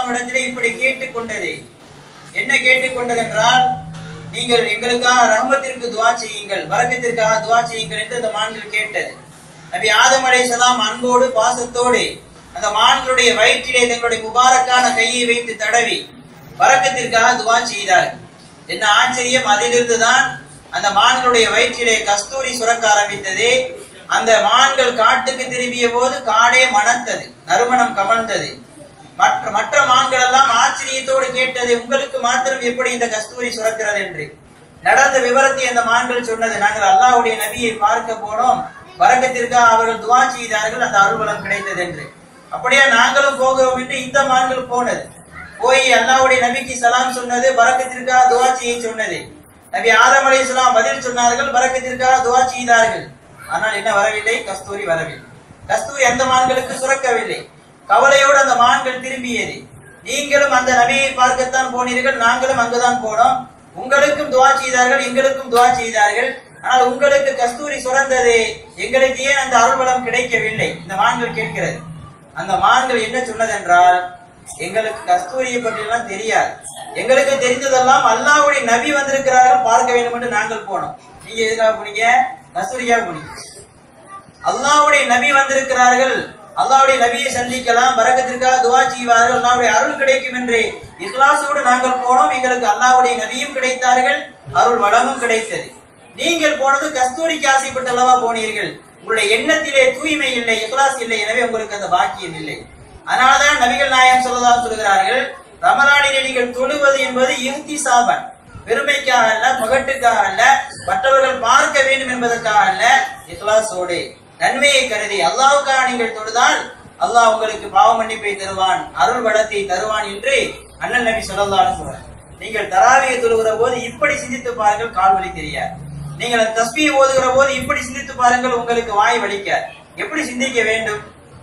அலைஹிஸ்ஸலாம் இடத்திலே இப்படி கேட்டுக்கொண்டது என்ன கேட்டுக்கொண்டது என்றால் நீங்கள் எங்களுக்காக ரஹமத்திற்கு துவா செய்யுங்கள் வரக்கத்திற்காக துவா செய்யுங்கள் என்று அந்த மான்கள் கேட்டது நபி ஆதம் அலைஹிஸ்ஸலாம் அன்போடு பாசத்தோடு அந்த மான்களுடைய வயிற்றிலே தங்களுடைய முபாரக்கான கையை வைத்து தடவி வரக்கத்திற்காக துவா செய்தார் என்ன ஆச்சரியம் அதிலிருந்து தான் அந்த மான்களுடைய வயிற்றிலே கஸ்தூரி சுரக்க ஆரம்பித்தது அந்த மான்கள் காட்டுக்கு திரும்பிய போது காடே மணத்தது நறுமணம் கமழ்ந்தது மற்ற மற்ற மான்கள் எல்லாம் ஆச்சரியத்தோடு கேட்டது உங்களுக்கு மாத்திரம் எப்படி இந்த கஸ்தூரி சுரக்கிறது என்று நடந்த விவரத்தை அந்த மான்கள் சொன்னது நாங்கள் அல்லாஹ்வுடைய நபியை பார்க்க போனோம் வரக்கத்திற்காக அவர்கள் துவா செய்தார்கள் அந்த அருள்வளம் கிடைத்தது என்று அப்படியே நாங்களும் போகிறோம் என்று இந்த மான்கள் போனது போய் அல்லாஹ்வுடைய நபிக்கு சலாம் சொன்னது வரக்கத்திற்காக துவா செய்ய சொன்னது நபி ஆதம் அலைஹிஸ்ஸலாம் பதில் சொன்னார்கள் வரக்கத்திற்காக துவா செய்தார்கள் ஆனால் என்ன வரவில்லை கஸ்தூரி வரவில்லை கஸ்தூரி அந்த மான்களுக்கு சுரக்கவில்லை கவலையோடு அந்த மான்கள் திரும்பியது நீங்களும் அந்த நபியை பார்க்கத்தான் போனீர்கள் நாங்களும் அங்குதான் போனோம் உங்களுக்கும் துவா செய்தார்கள் எங்களுக்கும் துவா செய்தார்கள் ஆனால் உங்களுக்கு கஸ்தூரி சுரந்தது எங்களுக்கு ஏன் அந்த அருள்வளம் கிடைக்கவில்லை இந்த மான்கள் கேட்கிறது அந்த மான்கள் என்ன சொன்னதென்றால் எங்களுக்கு கஸ்தூரியை பற்றி எல்லாம் தெரியாது எங்களுக்கு தெரிந்ததெல்லாம் அல்லாஹ்வுடைய நபி வந்திருக்கிறார்கள் பார்க்க வேண்டும் என்று நாங்கள் போனோம் நீங்க எதுக்காக போனீங்க கஸ்தூரிக்காக போனீங்க அல்லாஹ்வுடைய நபி வந்திருக்கிறார்கள் அல்லாஹ்வுடைய நபியை சந்திக்கலாம் பரக்கத்திற்காக துவா செய்வார்கள் அல்லாஹ்வுடைய அருள் கிடைக்கும் என்று இஸ்லாசோடு நாங்கள் போனோம் எங்களுக்கு அல்லாஹ்வுடைய நபியும் கிடைத்தார்கள் அருள் வளமும் கிடைத்தது நீங்கள் போனது கஸ்தூரிக்கு ஆசைப்பட்டு அல்லவா போனீர்கள் உங்களுடைய எண்ணத்திலே தூய்மை இல்லை இஸ்லாஸ் இல்லை எனவே உங்களுக்கு அந்த பாக்கியம் இல்லை அதனால்தான் நபிகள் நாயகம் சொல்லலாம் சொல்கிறார்கள் ரமலானிலே நீங்கள் தொழுவது என்பது இறுதி சாபன் பெருமைக்காக அல்ல முகட்டுக்காக அல்ல மற்றவர்கள் பார்க்க வேண்டும் என்பதற்காக அல்ல இஸ்லாசோடு நன்மையை கருதி அல்லாவுக்காக நீங்கள் தொழுதால் அல்லாஹ் உங்களுக்கு பாவ மன்னிப்பை தருவான் அருள் வளத்தை தருவான் என்று அண்ணன் நபி சொல்லலாம் சொல்றார் நீங்கள் தராவியை தொழுகிற போது இப்படி சிந்தித்து பாருங்கள் கால் வலி தெரியாது நீங்கள் அந்த தஸ்பியை ஓதுகிற போது இப்படி சிந்தித்து பாருங்கள் உங்களுக்கு வாய் வலிக்க எப்படி சிந்திக்க வேண்டும்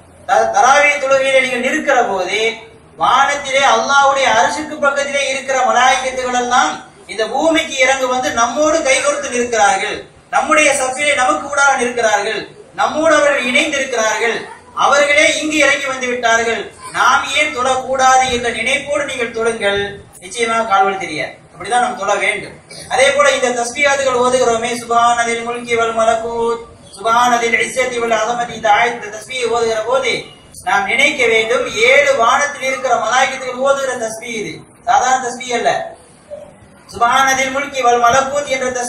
த- தராவிய தொழுகையிலே நீங்கள் நிற்கிற போது வானத்திலே அல்லாஹ்வுடைய அரசுக்கு பக்கத்திலே இருக்கிற மலாய்க்கத்துகள் எல்லாம் இந்த பூமிக்கு இறங்கு வந்து நம்மோடு கைகொடுத்து நிற்கிறார்கள் நம்முடைய சஃபிலே நமக்கு ஊடாக நிற்கிறார்கள் நம்மோடு அவர்கள் இணைந்திருக்கிறார்கள் அவர்களே இங்கு இறங்கி வந்து விட்டார்கள் நாம் ஏன் தொழக்கூடாது என்ற நினைப்போடு நீங்கள் தொழுங்கள் நிச்சயமாக கால்வழி தெரியாது அப்படிதான் நாம் தொழ வேண்டும் அதே போல இந்த தஸ்பியாதுகள் ஓதுகிறோமே சுபானதில் முல்கி வல் மலக்கூத் சுபானதில் இஸ்ஸத்தி வல் அஸமதி இந்த ஆயத்து தஸ்பியை ஓதுகிற போது நாம் நினைக்க வேண்டும் ஏழு வானத்தில் இருக்கிற மலாய்க்கத்துகள் ஓதுகிற தஸ்பி இது சாதாரண தஸ்பி அல்ல சுபானதில் முல்கி வல் மலக்கூத் என்ற தஸ்பீ